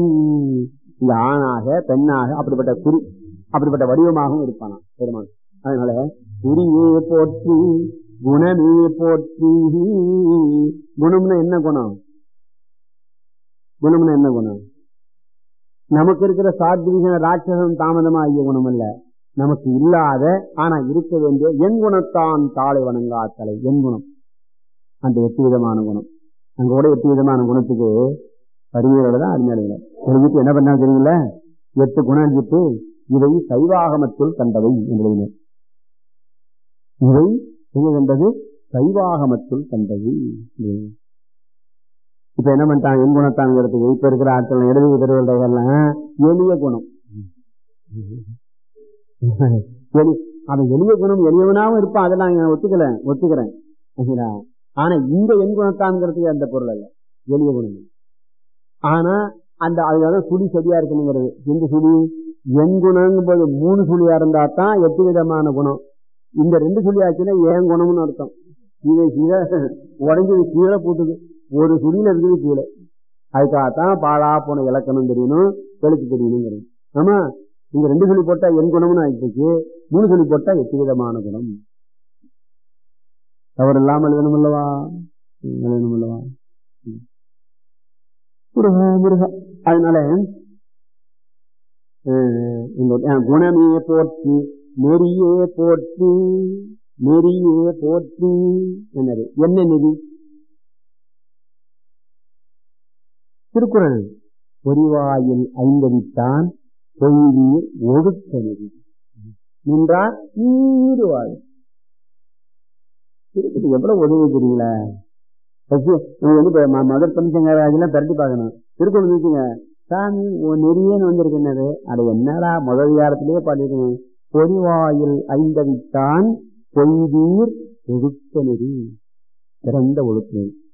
இந்த ஆணாக பெண்ணாக அப்படிப்பட்ட குறி அப்படிப்பட்ட வடிவமாகவும் இருப்பானாம் பெருமான் அதனால குறியே போற்றி குணமே போற்றி குணம்னா என்ன குணம் குணம்னா என்ன குணம் நமக்கு இருக்கிற சாத்விக ராட்சசம் தாமதமா ஆகிய குணம் அல்ல நமக்கு இல்லாத ஆனா இருக்க வேண்டிய என் குணத்தான் தாளை வணங்காத்தலை என் குணம் அந்த எட்டு விதமான குணம் அங்க கூட எட்டு விதமான குணத்துக்கு அறிஞரோட தான் அறிஞர்கள் எழுதிட்டு என்ன பண்ணா தெரியுங்கள எட்டு குணம் எழுதிட்டு இவை சைவாகமத்துள் கண்டவை என்று இவை எங்க கண்டது சைவாகமத்துள் கண்டது இப்ப என்ன பண்ணிட்டாங்க என் குணத்தாங்கிறதுக்கு இப்ப இருக்கிற ஆட்கள் எழுதி பெறுவதெல்லாம் எளிய குணம் எளி அவன் எளிய குணம் எளியவனாவும் இருப்பான் அதெல்லாம் நான் ஒத்துக்கல ஒத்துக்கிறேன் சரிங்களா? ஆனா இந்த என் குணத்தான்ங்கிறதுக்கு அந்த பொருள் அல்ல எளிய குணம் ஆனா அந்த அதுக்காக சுழி சரியா இருக்கணுங்கிறது எந்த சுழி என் குணங்கும் போது மூணு சுழியா இருந்தா தான் எட்டு விதமான குணம் இந்த ரெண்டு சுழி ஆச்சுன்னா ஏன் குணம்னு அர்த்தம் இதை கீழே உடஞ்சது கீழே போட்டுது ஒரு சுழியில இருக்குது கீழே அதுக்காகத்தான் பாழா போன இலக்கணம் தெரியணும் எழுத்து தெரியணுங்கிறது ஆமா நீங்க ரெண்டு சொல்லி போட்டா என் குணம்னு ஆயிடுச்சு மூணு சொல்லி போட்டா எட்டு விதமான குணம் தவறு இல்லாமல் எழுதணும் அல்லவா எழுதணும் அல்லவா முருகா முருகா அதனால அஹ், இந்த அஹ், குணமே போற்றி நெறியே போற்றி நெறியே போற்றி என்னது என்ன நெறி திருக்குறள் பொறிவாயில் ஐந்தடித்தான் பொய்வீர் ஒழுக்க நெறி நின்றார் ஈடுவாள் திருப்பதி எவ்வளவு உதவி தெரியுங்களா ஃபர்ஸ்ட் நீங்க வந்து இப்ப ம- மதுரை பஞ்சங்கராஜெல்லாம் பரட்டி பார்க்கணும் திருக்குறள் நிறுத்துங்க சாமி உன் நெறியேன்னு வந்திருக்கின்றது அது என்னடா முதல் காலத்திலேயே பாடிருக்கணும் பொறிவாயில் ஐந்தடித்தான் பொய்வீர் ஒழுக்க நெறி சிறந்த ஒழுக்க நெறி